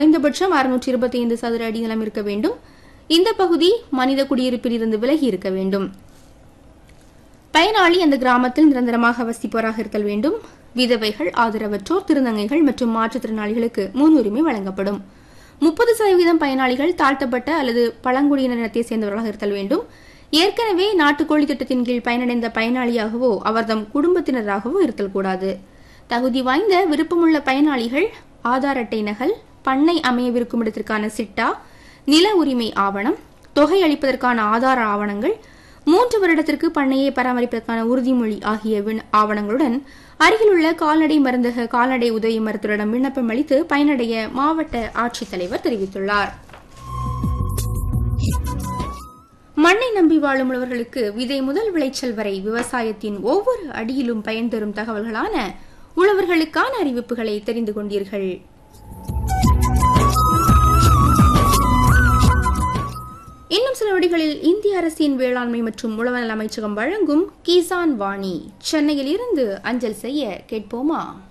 குறைந்தபட்சம் அறுநூற்றி இருபத்தி ஐந்து சதுர அடி நிலம் இருக்க வேண்டும் இந்த பகுதி மனித குடியிருப்பில் இருந்து விலகி இருக்க வேண்டும் பயனாளி அந்த கிராமத்தில் நிரந்தரமாக வசிப்பவராக இருத்தல் வேண்டும் விதவைகள் ஆதரவற்றோர் திருநங்கைகள் மற்றும் மாற்றுத்திறனாளிகளுக்கு முன்னுரிமை வழங்கப்படும் முப்பது சதவீதம் பயனாளிகள் தாழ்த்தப்பட்ட அல்லது பழங்குடியினர் இனத்தை சேர்ந்தவர்களாக இருத்தல் வேண்டும் ஏற்கனவே நாட்டுக்கோழி திட்டத்தின் கீழ் பயனடைந்த பயனாளியாகவோ அவர்தம் குடும்பத்தினராகவோ இருத்தல் கூடாது தகுதி வாய்ந்த விருப்பமுள்ள பயனாளிகள் ஆதார் அட்டை நகல் பண்ணை அமையவிருக்கும் இடத்திற்கான சிட்டா நில உரிமை ஆவணம் தொகை அளிப்பதற்கான ஆதார ஆவணங்கள் மூன்று வருடத்திற்கு பண்ணையை பராமரிப்பதற்கான உறுதிமொழி ஆகிய விண- ஆவணங்களுடன் அருகிலுள்ள கால்நடை மருந்தக கால்நடை உதவி மருத்துவரிடம் விண்ணப்பம் அளித்து பயனடைய மாவட்ட ஆட்சித்தலைவர் தெரிவித்துள்ளார் மண்ணை நம்பி வாழும் உழவர்களுக்கு விதை முதல் விளைச்சல் வரை விவசாயத்தின் ஒவ்வொரு அடியிலும் பயன் தரும் தகவல்களான உழவர்களுக்கான அறிவிப்புகளை தெரிந்து கொண்டீர்கள் இன்னும் சில நொடிகளில் இந்திய அரசின் வேளாண்மை மற்றும் உழவநல அமைச்சகம் வழங்கும் கிசான் வாணி சென்னையில் இருந்து அஞ்சல் செய்ய கேட்போமா